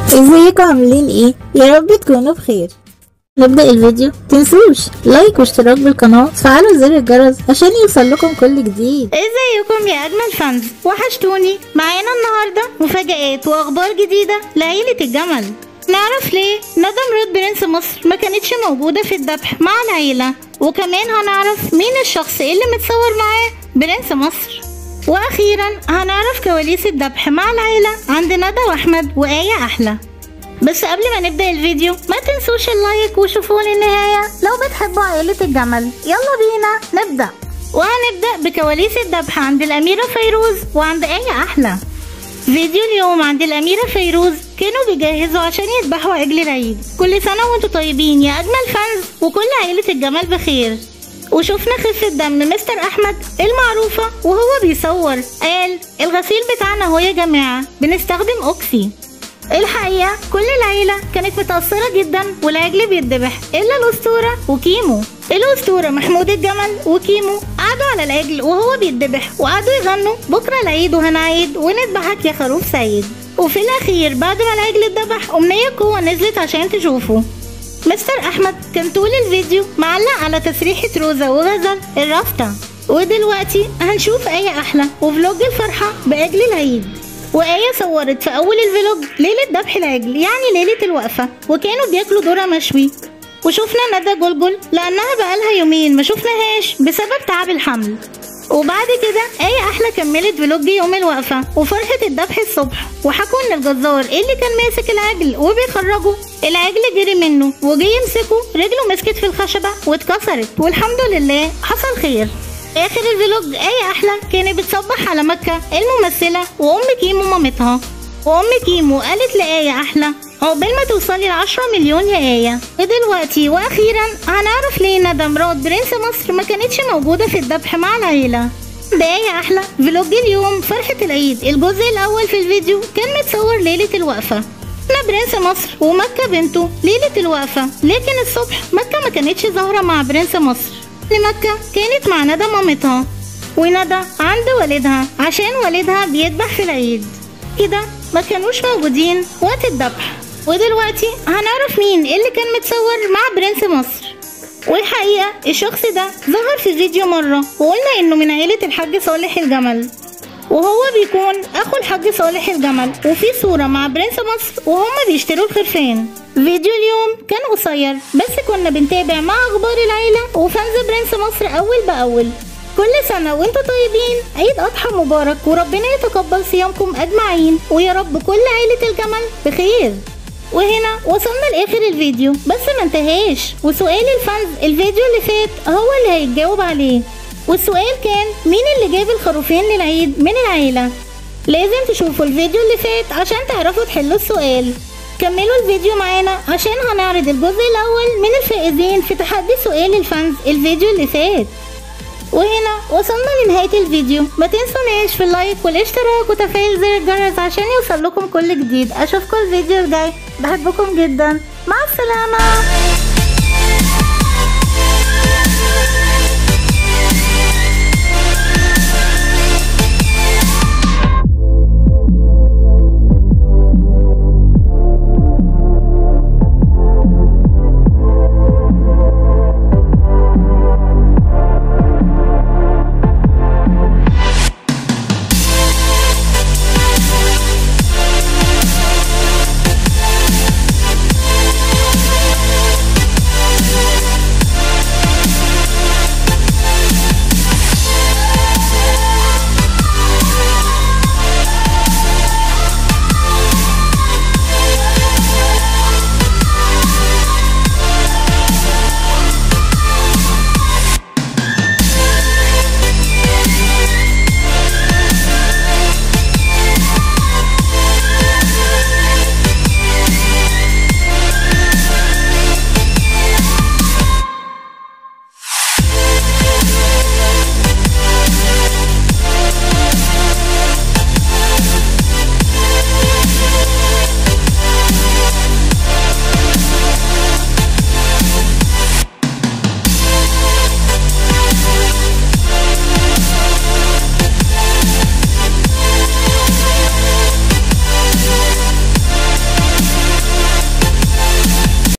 ازيكم عاملين ايه يا رب تكونوا بخير نبدأ الفيديو تنسوش لايك واشتراك بالقناة وتفعلوا زر الجرس عشان يوصل لكم كل جديد ازيكم يا اجمل فانز وحشتوني معانا النهارده مفاجآت واخبار جديده لعيله الجمل نعرف ليه ندى مرات برنس مصر ما كانتش موجوده في الذبح مع العيله وكمان هنعرف مين الشخص اللي متصور معاه برنس مصر واخيرا هنعرف كواليس الذبح مع العيله عند ندى واحمد وايه احلى بس قبل ما نبدأ الفيديو ما تنسوش اللايك وشوفوا للنهاية لو بتحبوا عائلة الجمل يلا بينا نبدأ وهنبدأ بكواليس الذبح عند الأميرة فيروز وعند آية أحلى فيديو اليوم عند الأميرة فيروز كانوا بيجهزوا عشان يذبحوا عجل العيد كل سنة وانتوا طيبين يا أجمل فانز وكل عائلة الجمل بخير وشفنا خفة دم مستر أحمد المعروفة وهو بيصور قال الغسيل بتاعنا هو يا جماعة بنستخدم أوكسي الحقيقة كل العيلة كانت متأثرة جدا والعجل بيتذبح إلا الأسطورة وكيمو الأسطورة محمود الجمل وكيمو قعدوا على العجل وهو بيتذبح وقعدوا يغنوا بكرة العيد وهنعيد ونذبحك يا خروف سيد وفي الأخير بعد ما العجل اتذبح أمنية قوة نزلت عشان تشوفه مستر أحمد كان طول الفيديو معلق على تسريحة روزا وغزل الرافتة ودلوقتي هنشوف آية أحلى وفلوج الفرحة بعجل العيد وآية صورت في أول الفلوج ليلة ذبح العجل يعني ليلة الوقفة وكانوا بياكلوا ذرة مشوي وشفنا ندى جلجل لأنها بقالها يومين ما شفناهاش بسبب تعب الحمل وبعد كده آية أحلى كملت فلوج يوم الوقفة وفرحة الذبح الصبح وحكوا إن الجزار اللي كان ماسك العجل وبيخرجه العجل جري منه وجي يمسكه رجله مسكت في الخشبة واتكسرت والحمد لله حصل خير اخر الفلوج ايه احلى كانت بتصبح على مكة الممثلة وام كيمو مامتها وام كيمو قالت لآية احلى عقبال ما توصلي لعشرة مليون يا آية ودلوقتي واخيرا هنعرف ليه ندى مرات برنس مصر ما كانتش موجودة في الذبح مع العيلة بآية أحلى فلوج اليوم فرحة العيد الجزء الأول في الفيديو كان متصور ليلة الوقفة احنا برنس مصر ومكة بنته ليلة الوقفة لكن الصبح مكة ما كانتش ظاهرة مع برنس مصر لمكة كانت مع ندى مامتها وندى عند والدها عشان والدها بيذبح في العيد كده ما كانوش موجودين وقت الذبح ودلوقتي هنعرف مين اللي كان متصور مع برنس مصر والحقيقة الشخص ده ظهر في فيديو مرة وقلنا انه من عيلة الحاج صالح الجمل وهو بيكون اخو الحاج صالح الجمل وفي صورة مع برنس مصر وهما بيشتروا الخرفان فيديو اليوم كان قصير بس كنا بنتابع مع اخبار العيلة وفانز برنس مصر اول باول كل سنة وانتوا طيبين عيد اضحى مبارك وربنا يتقبل صيامكم اجمعين ويا رب كل عيلة الجمل بخير وهنا وصلنا لاخر الفيديو بس ما انتهاش وسؤال الفانز الفيديو اللي فات هو اللي هيتجاوب عليه والسؤال كان مين اللي جاب الخروفين للعيد من العيلة لازم تشوفوا الفيديو اللي فات عشان تعرفوا تحلوا السؤال كملوا الفيديو معانا عشان هنعرض الجزء الأول من الفائزين في تحدي سؤال الفانز الفيديو اللي فات وهنا وصلنا لنهاية الفيديو ما تنسوناش في اللايك والاشتراك وتفعيل زر الجرس عشان يوصل لكم كل جديد اشوفكم الفيديو الجاي بحبكم جدا مع السلامة